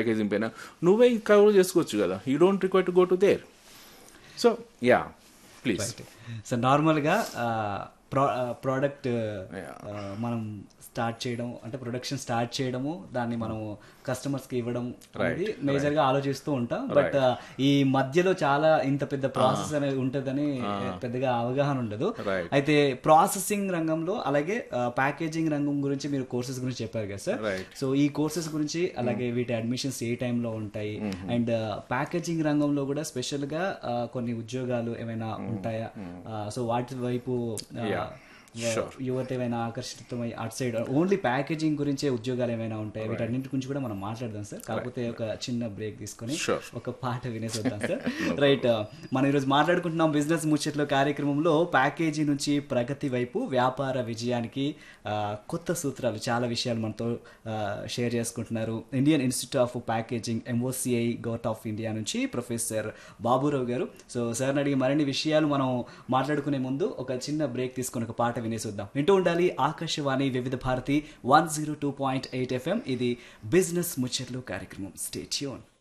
Packaging పైన నువ్వే cover చేసుకోవచ్చు కదా you don't require to go to there so ya please so నార్మల్గా ప్రో ప్రోడక్ట్ Yeah. మనం స్టార్ట్ చేయడం అంటే ప్రొడక్షన్ స్టార్ట్ చేయడము దాన్ని మనము కస్టమర్స్కి ఇవ్వడం అనేది మేజర్గా ఆలోచిస్తూ ఉంటాం బట్ ఈ మధ్యలో చాలా ఇంత పెద్ద ప్రాసెస్ అనేది ఉంటుందని పెద్దగా అవగాహన ఉండదు Right. అయితే ప్రాసెసింగ్ రంగంలో అలాగే ప్యాకేజింగ్ రంగం గురించి మీరు కోర్సెస్ గురించి చెప్పారు కదా సార్ Right. సో ఈ కోర్సెస్ గురించి అలాగే వీటి అడ్మిషన్స్ ఏ టైంలో ఉంటాయి అండ్ ప్యాకేజింగ్ రంగంలో కూడా స్పెషల్ గా ఆ, కొన్ని ఉద్యోగాలు ఏమైనా ఉంటాయా సో వాటి వైపు ఆ, యువత ఏమైనా ఆకర్షితమై అటు సైడ్ ఓన్లీ ప్యాకేజింగ్ గురించే ఉద్యోగాలు ఏమైనా ఉంటాయి వీటన్నింటి గురించి కూడా మనం మాట్లాడదాం సార్ కాకపోతే ఒక చిన్న బ్రేక్ తీసుకొని Sure. ఒక పాట వినేసి వద్దాం సార్ రైట్ మనం ఈరోజు మాట్లాడుకుంటున్నాం బిజినెస్ ముచ్చట్లో కార్యక్రమంలో ప్యాకేజీ నుంచి ప్రగతి వైపు వ్యాపార విజయానికి ఆ, కొత్త సూత్రాలు చాలా విషయాలు మనతో షేర్ చేసుకుంటున్నారు Indian institute of packaging MOCI govt of India నుంచి professor Baburao garu so sir అడిగి మరిన్ని విషయాలు మనం మాట్లాడుకునే ముందు ఒక చిన్న బ్రేక్ తీసుకొని ఒక పాట వినేసి వద్దాం వింటూ ఉండాలి Akashvani Vividh Bharati one zero two point eight FM ఇది బిజినెస్ ముచ్చట్లు కార్యక్రమం స్టేట్యూన్